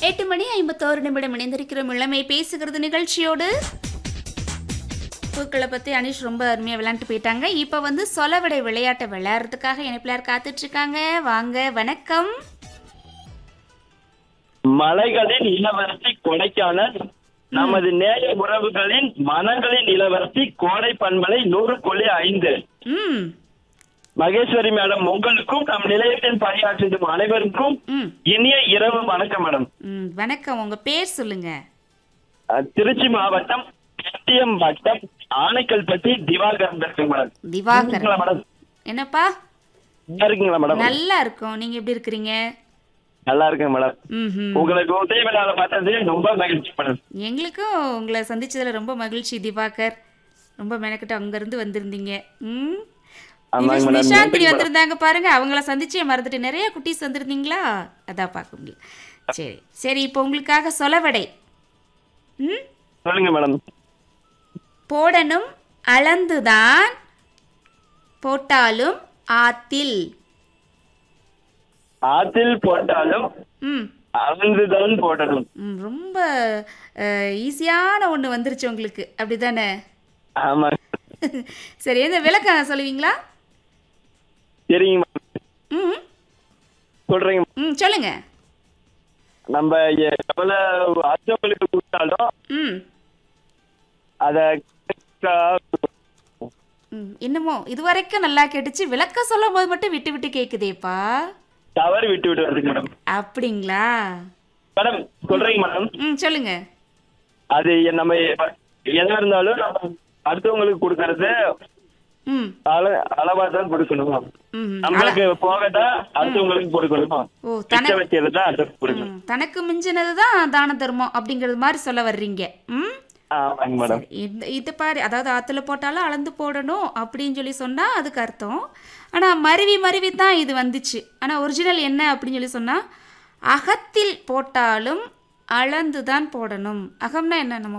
எட்டு மணி ஐம்பத்தோரு நிமிடம் இணைந்திருக்கிறோம் இளமை பேசுகிறது நிகழ்ச்சியோடு பூக்களை பற்றி அனிஷ் ரொம்ப அருமையாக விளையாண்டு போயிட்டாங்க இப்போ வந்து சொலவடை விளையாட்டை விளையாடுறதுக்காக இணைப்பிலார் காத்துட்டு இருக்காங்க வாங்க வணக்கம் மலைகளின் இளவரசி கொடைக்கானல் நமது நேய உறவுகளின் மனங்களின் இளவரசி கோடை பண்பலை நூறு புள்ளி ஐந்து ம் மகேஸ்வரி மேடம் உங்களுக்கும் நம் நிலையத்தில் பணியாற்றும் அனைவருக்கும் ம் இனிய இரவு வணக்கம் மேடம் ம் வணக்கம் உங்கள் பேர் சொல்லுங்க அஹ், திருச்சி மாவட்டம் எட்டியம் வட்டம் ஆனைக்கல்பட்டி திவாகரன் பேசுங்க மேடம் திவாகர் இருக்கீங்களா மேடம் என்னப்பா நல்லா இருக்கீங்களா மேடம் நல்லா இருக்கும் நீங்கள் எப்படி இருக்கிறீங்க நல்லா இருக்கேன் மேடம் ம் உங்களுக்கு உதய விழாவை பார்த்தது ரொம்ப மகிழ்ச்சி மேடம் எங்களுக்கும் உங்களை சந்திச்சதுல ரொம்ப மகிழ்ச்சி திவாகர் ரொம்ப மெனக்கிட்டு அங்கேருந்து வந்திருந்தீங்க ம் ஆமாங்க நிஷ்- மேடம். நிஷாந்தினி நன்றி வந்திருந்தாங்க பாருங்க அவங்கள சந்திச்சே மறந்துட்டு நிறைய குட்டீஸ் வந்திருந்தீங்களா அதான் பார்க்க முடியல சரி சரி இப்போ உங்களுக்காக சொலவடை ம் சொல்லுங்க மேடம் போடணும் அளந்துதான் போட்டாலும் ஆத்தில் ஆத்தில் போட்டாலும் ம் அளந்துதான் போடணும் ம், ரொம்ப ஈஸியான ஒன்று வந்துருச்சு உங்களுக்கு அப்படிதானே ஆமா சரி எந்த விளக்கம் சொல்லுவீங்களா சரிங்க மேடம் ம் சொல்றீங்க ம் சொல்லுங்க நம்ம எவ்வளவு அடுத்தவங்களுக்கு கொடுத்தாலும் ம் அத ம் என்னமோ இது வரைக்கும் நல்லா கேட்டுச்சு விளக்க சொல்லும் போது மட்டும் விட்டு விட்டு கேக்குதேப்பா தவறு விட்டு விட்டு வருதுங்க மேடம் அப்படிங்களா மேடம் சொல்றீங்க மேடம் ம் சொல்லுங்க அது நம்ம எதா இருந்தாலும் நம்ம அடுத்தவங்களுக்கு கொடுக்கறது ம் அள அளவா தான் கொடுக்கணும் ம் நம்மளுக்கு போகதான் அடுத்தவங்களுக்கு கொடுக்கணும் ஓ மிச்ச தன வச்சது தான் அடுத்தவங்களுக்கு கொடுக்கணும் ம், தனக்கு மிஞ்சினது தான் தான தர்மம் அப்படிங்கிறது மாதிரி சொல்ல வர்றீங்க ம் ஆமாங்க மேடம் சரி, இந்த இது பாரு அதாவது ஆற்றுல போட்டாலும் அளந்து போடணும் அப்படின்னு சொல்லி சொன்னால் அதுக்கு அர்த்தம் ஆனால் மருவி மருவி தான் இது வந்துச்சு ஆனால் ஒரிஜினல் என்ன அப்படின்னு சொல்லி சொன்னால் அகத்தில் போட்டாலும் அளந்து தான் போடணும் அகம்னா என்ன நம்ம